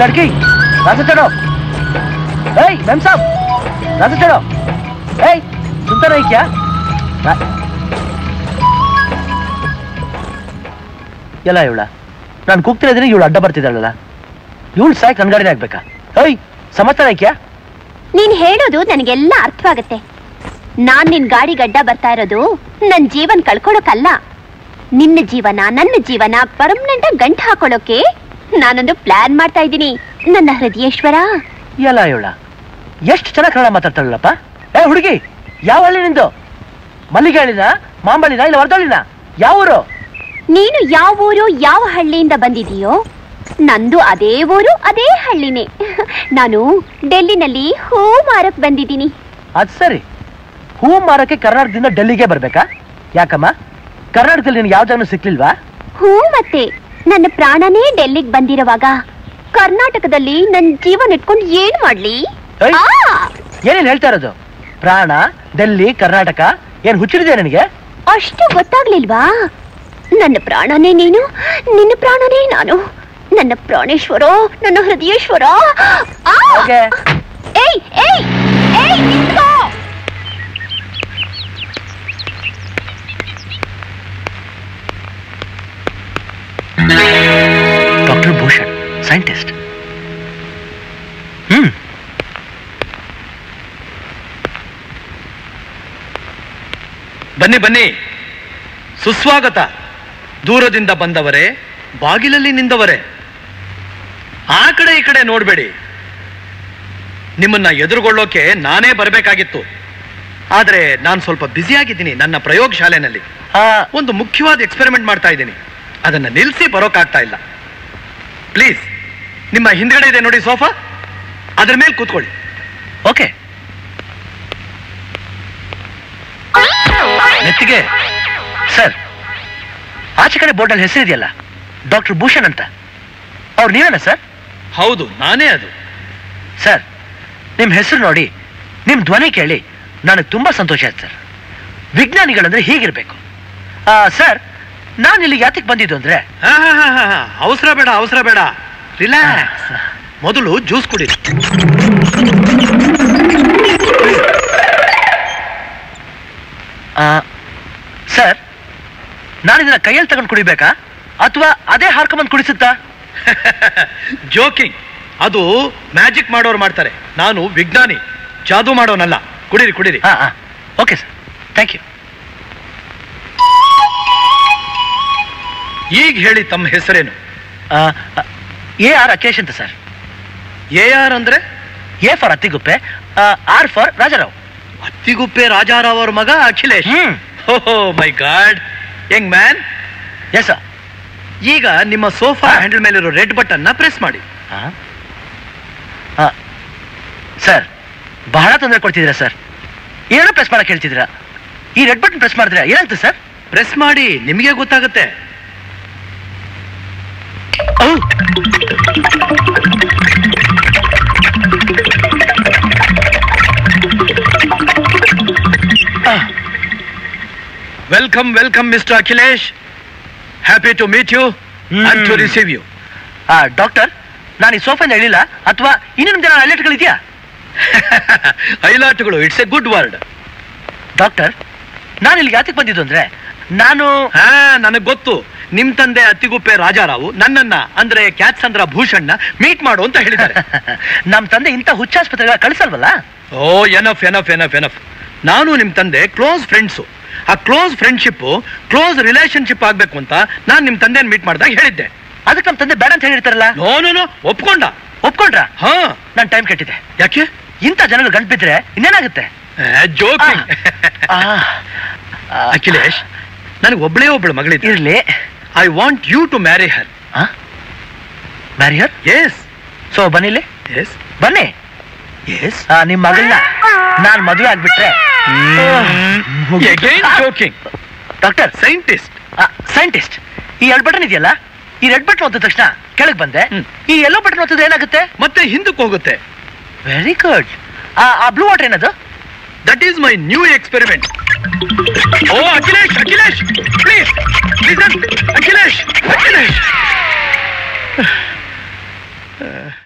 लड़की रास्ते चढ़ो ए मैम साहब रास्ते चढ़ो ए सुनता नहीं क्या रा- ಎಲ್ಲ ಇವಳ ನಾನು ಕೂಗ್ತಿರ ಇದ್ರೆ ಇವಳು ಅಡ್ಡ ಬರ್ತಿದ್ದಾಳಲ್ಲ ಇವಳು ಸಾಯ್ ಕಣ್ಗಾಡಿನೇ ಆಗ್ಬೇಕಾ ಏಯ್ ಸಮಾಚಾರ ಐಕ್ಯಾ ನೀನ್ ಹೇಳೋದು ನನಗೆಲ್ಲ ಅರ್ಥವಾಗತ್ತೆ ನಾನ್ ನಿನ್ ಗಾಡಿ ಗಡ್ಡ ಬರ್ತಾ ಇರೋದು ನನ್ ಜೀವನ್ ಕಳ್ಕೊಳಕ್ಕಲ್ಲ ನಿನ್ನ ಜೀವನ ನನ್ನ ಜೀವನ ಪರ್ಮನೆಂಟ್ ಗಂಟು ಹಾಕೊಳ್ಳೋಕೆ ನಾನೊಂದು ಪ್ಲಾನ್ ಮಾಡ್ತಾ ಇದ್ದೀನಿ ನನ್ನ ಹೃದಯೇಶ್ವರ ಎಲ್ಲ ಇವಳ ಎಷ್ಟು ಚೆನ್ನಾಗಿ ಕನ್ನಡ ಮಾತಾಡ್ತಾಳಲ್ಲಪ್ಪ ಏ ಹುಡುಗಿ ಯಾವ ಹಳ್ಳಿ ನಿಂದು ಮಲ್ಲಿಗೆ ಹಳ್ಳಿನ ಮಾಂಬಳ್ಳಿನ ಇಲ್ಲ ವರ್ದಳ್ಳಿನ ಯಾವ ಊರು ನೀನು ಯಾವ ಊರು ಯಾವ ಹಳ್ಳಿಯಿಂದ ಬಂದಿದೀಯೋ ನಂದು ಅದೇ ಊರು ಅದೇ ಹಳ್ಳಿನೇ ನಾನು ಡೆಲ್ಲಿನಲ್ಲಿ ಹೂ ಮಾರಕ್ ಬಂದಿದ್ದೀನಿ ಅದ್ ಸರಿ ಹೂ ಮಾರಕ್ಕೆ ಕರ್ನಾಟಕದಿಂದ ಡೆಲ್ಲಿಗೆ ಬರ್ಬೇಕಾ ಯಾಕಮ್ಮ ಕರ್ನಾಟಕದಲ್ಲಿ ನಿನ್ಗೆ ಯಾವ ಜಾಗನೂ ಸಿಕ್ಲಿಲ್ವಾ ಹೂ ಮತ್ತೆ ನನ್ನ ಪ್ರಾಣನೇ ಡೆಲ್ಲಿಗೆ ಬಂದಿರುವಾಗ ಕರ್ನಾಟಕದಲ್ಲಿ ನನ್ ಜೀವನ ಇಟ್ಕೊಂಡು ಏನ್ ಮಾಡ್ಲಿ ಏಯ್! ಆ! ಏನೇನ್ ಹೇಳ್ತಾ ಇರೋದು ಪ್ರಾಣ ಡೆಲ್ಲಿ ಕರ್ನಾಟಕ ಏನ್ ಹುಚ್ಚಿಡಿದೆ ನನಗೆ ಅಷ್ಟು ಗೊತ್ತಾಗ್ಲಿಲ್ವಾ ನನ್ನ ಪ್ರಾಣನೇ ನೀನು ನಿನ್ನ ಪ್ರಾಣನೇ ನಾನು ನನ್ನ ಪ್ರಾಣೇಶ್ವರ ನನ್ನ ಹೃದಯೇಶ್ವರ ಆ! ಹೋಗೆ. ಏಯ್ ಏಯ್ ಏಯ್ ನಿಂತ್ಕೋ ಡಾಕ್ಟರ್ ಭೂಷಣ್ ಸೈಂಟಿಸ್ಟ್ ಹ್ಮ್ ಬನ್ನಿ ಬನ್ನಿ ಸುಸ್ವಾಗತ ದೂರದಿಂದ ಬಂದವರೇ ಬಾಗಿಲಲ್ಲಿ ನಿಂದವರೇ ಆ ಕಡೆ ಈ ಕಡೆ ನೋಡ್ಬೇಡಿ ನಿಮ್ಮನ್ನ ಎದುರುಗೊಳ್ಳೋಕೆ ನಾನೇ ಬರಬೇಕಾಗಿತ್ತು ಆದ್ರೆ ನಾನು ಸ್ವಲ್ಪ ಬ್ಯುಸಿಯಾಗಿದ್ದೀನಿ ನನ್ನ ಪ್ರಯೋಗಶಾಲೆನಲ್ಲಿ ಆ, ಒಂದು ಮುಖ್ಯವಾದ ಎಕ್ಸ್ಪೆರಿಮೆಂಟ್ ಮಾಡ್ತಾ ಇದ್ದೀನಿ ಅದನ್ನ ನಿಲ್ಲಿಸಿ ಬರೋಕ್ಕಾಗ್ತಾ ಇಲ್ಲ ಪ್ಲೀಸ್ ನಿಮ್ಮ ಹಿಂದ್ಗಡೆ ಇದೆ ನೋಡಿ ಸೋಫಾ ಅದ್ರ ಮೇಲೆ ಕೂತ್ಕೊಳ್ಳಿ ಓಕೆ ನೆತ್ತಿಗೆ ಸರ್ ಆಚೆ ಕಡೆ ಬೋರ್ಡಲ್ಲಿ ಹೆಸರಿದೆಯಲ್ಲ ಡಾಕ್ಟರ್ ಭೂಷಣ್ ಅಂತ ಅವ್ರು ನೀವೇನಾ ಸರ್ ಹೌದು ನಾನೇ ಅದು ಸರ್ ನಿಮ್ಮ ಹೆಸರು ನೋಡಿ ನಿಮ್ಮ ಧ್ವನಿ ಕೇಳಿ ನನಗೆ ತುಂಬಾ ಸಂತೋಷ ಆಯ್ತು ಸರ್ ವಿಜ್ಞಾನಿಗಳಂದ್ರೆ ಹೀಗಿರ್ಬೇಕು ಆ, ಸರ್ ನಾನು ಇಲ್ಲಿ ಯಾತಕ್ಕೆ ಬಂದಿದ್ದು ಅಂದ್ರೆ ಹಾ, ಹಾ, ಹಾ, ಹಾ, ಹಾ. ಅವಸರ ಬೇಡ ಅವಸರ ಬೇಡ ರಿಲ್ಯಾಕ್ಸ್ ಮೊದಲು ಜ್ಯೂಸ್ ಕುಡಿ ಆ, ಸರ್ ನಾನು ಇದನ್ನ ಕೈಯಲ್ಲಿ ತಗೊಂಡು ಕುಡಿಬೇಕಾ ಅಥವಾ ಅದೇ ಹಾರ್ಕೊಂಬಂದು ಕುಡಿಸುತ್ತಾ ಜೋಕಿಂಗ್ ಅದು ಮ್ಯಾಜಿಕ್ ಮಾಡೋರು ಮಾಡ್ತಾರೆ ನಾನು ವಿಜ್ಞಾನಿ ಜಾದೂ ಮಾಡೋನಲ್ಲ ಕುಡೀರಿ ಕುಡೀರಿ ಹಾ ಹಾ ಓಕೆ ಸರ್ ಥ್ಯಾಂಕ್ ಯು ಈಗ ಹೇಳಿ ತಮ್ಮ ಹೆಸರೇನು ಎ ಆರ್ ಅಖಿಲೇಶ್ ಅಂತ ಸರ್ ಎ ಆರ್ ಅಂದ್ರೆ A for Attiguppe R for Rajarao Attiguppe Rajarao ಅವ್ರ ಮಗ ಅಖಿಲೇಶ್ ಹ್ಮ್ ಓಹೋ my God young man yes sir ಈಗ ನಿಮ್ಮ ಸೋಫಾ ಹ್ಯಾಂಡಲ್ ಮೇಲಿರೋ ರೆಡ್ ಬಟನ್ ನ ಪ್ರೆಸ್ ಮಾಡಿ ಸರ್ ಬಹಳ ತೊಂದರೆ ಕೊಡ್ತಿದ್ದೀರಾ ಸರ್ ಏನೋ ಪ್ರೆಸ್ ಮಾಡಕ್ ಹೇಳ್ತಿದ್ದೀರಾ ಈ ರೆಡ್ ಬಟನ್ ಪ್ರೆಸ್ ಮಾಡಿದ್ರೆ ಏನಾಗ್ತದೆ ಸರ್ ಪ್ರೆಸ್ ಮಾಡಿ ನಿಮಗೆ ಗೊತ್ತಾಗುತ್ತೆ welcome welcome mister Akhilesh happy to meet you and to hmm. Receive you doctor ನಾನು ಈ ಸೋಫಾಯಿಂದ ಹೇಳಿಲ್ಲ ಅಥವಾ ಇನ್ನೊಂದು ಜನ ಅಲರ್ಟ್ಗಳಿದೆಯಾ ಹೈಲಾಟ್ಗಳು it's a good word doctor ನಾನು ಇಲ್ಲಿ ಯಾತಕ್ಕೆ ಬಂದಿದ್ದು ಅಂದ್ರೆ ನಾನು ಹಾ ನನಗ್ ಗೊತ್ತು ನಿಮ್ ತಂದೆ ಅತ್ತಿಗುಪ್ಪೆ ರಾಜಾರಾವು ನನ್ನನ್ನ ಅಂದ್ರೆ ಕ್ಯಾತ್ಸಂದ್ರ ಭೂಷಣ್ಣ ಮೀಟ್ ಮಾಡು ಅಂತ ಹೇಳಿದ್ದಾರೆ ನಮ್ಮ ತಂದೆ ಇಂಥ ಹುಚ್ಚಾಸ್ಪತ್ರೆಗಳ ಕಳಿಸಲ್ವಲ್ಲ ಓ ಎನಫ್ ಎನಫ್ ಎನಫ್ ಎನಫ್ ನಾನು ನಿಮ್ ತಂದೆ ಕ್ಲೋಸ್ ಫ್ರೆಂಡ್ಸು ಆ ಕ್ಲೋಸ್ ಫ್ರೆಂಡ್ಶಿಪ್ ಕ್ಲೋಸ್ ರಿಲೇಶನ್ಶಿಪ್ ಆಗ್ಬೇಕು ಅಂತ ನಾನ್ ನಿಮ್ ತಂದೆನ ಮೀಟ್ ಮಾಡಿದಾಗ ಹೇಳಿದ್ದೆ ಅದಕ್ಕೆ ನಮ್ಮ ತಂದೆ ಬೇಡ ಅಂತ ಹೇಳಿರ್ತಾರಲ್ಲ ನೋ ನೋ ನೋ ಒಪ್ಕೊಂಡ ಒಪ್ಕೊಂಡ್ರ ಹಾ ನಾನು ಟೈಮ್ ಕೆಟ್ಟಿದೆ ಯಾಕೆ ಇಂಥ ಜನಗಳು ಗಂಟು ಬಿದ್ರೆ ಇನ್ನೇನಾಗುತ್ತೆ ಜೋಕಿಂಗ್ ಆ, ಆ, ಅಖಿಲೇಶ್ ನನಗೆ ಒಬ್ಳೇ ಒಬ್ಳು ಮಗಳಿದ್ದೆ ಇರ್ಲಿ I want you to marry her marry her yes so ಬನ್ನಿಲ್ಲಿ ಎಸ್ ಬನ್ನಿ ಎಸ್ ಆ, ನಿಮ್ ಮಗಳನ್ನ ನಾನ್ ಮದುವೆ ಆಗ್ಬಿಟ್ರೆ again joking doctor scientist scientist ಈ ಎರಡು ಬಟನ್ ಇದೆಯಲ್ಲ ಈ ರೆಡ್ ಬಟನ್ ಒತ್ತಿದ ತಕ್ಷಣ ಕೆಳಗೆ ಬಂದೆ ಹ್ಮ್. ಈ ಎಲ್ಲೋ ಬಟನ್ ಒತ್ತಿದ್ರೆ ಏನಾಗುತ್ತೆ ಮತ್ತೆ ಹಿಂದಕ್ಕೆ ಹೋಗುತ್ತೆ ವೆರಿ ಗುಡ್ ಆ ಬ್ಲೂ ವಾಟರ್ ಏನದು that is my new experiment ಓ ಅಖಿಲೇಶ್ ಅಖಿಲೇಶ್ ಪ್ಲೀಸ್ ಲಿಸನ್ ಅಖಿಲೇಶ್ ಅಖಿಲೇಶ್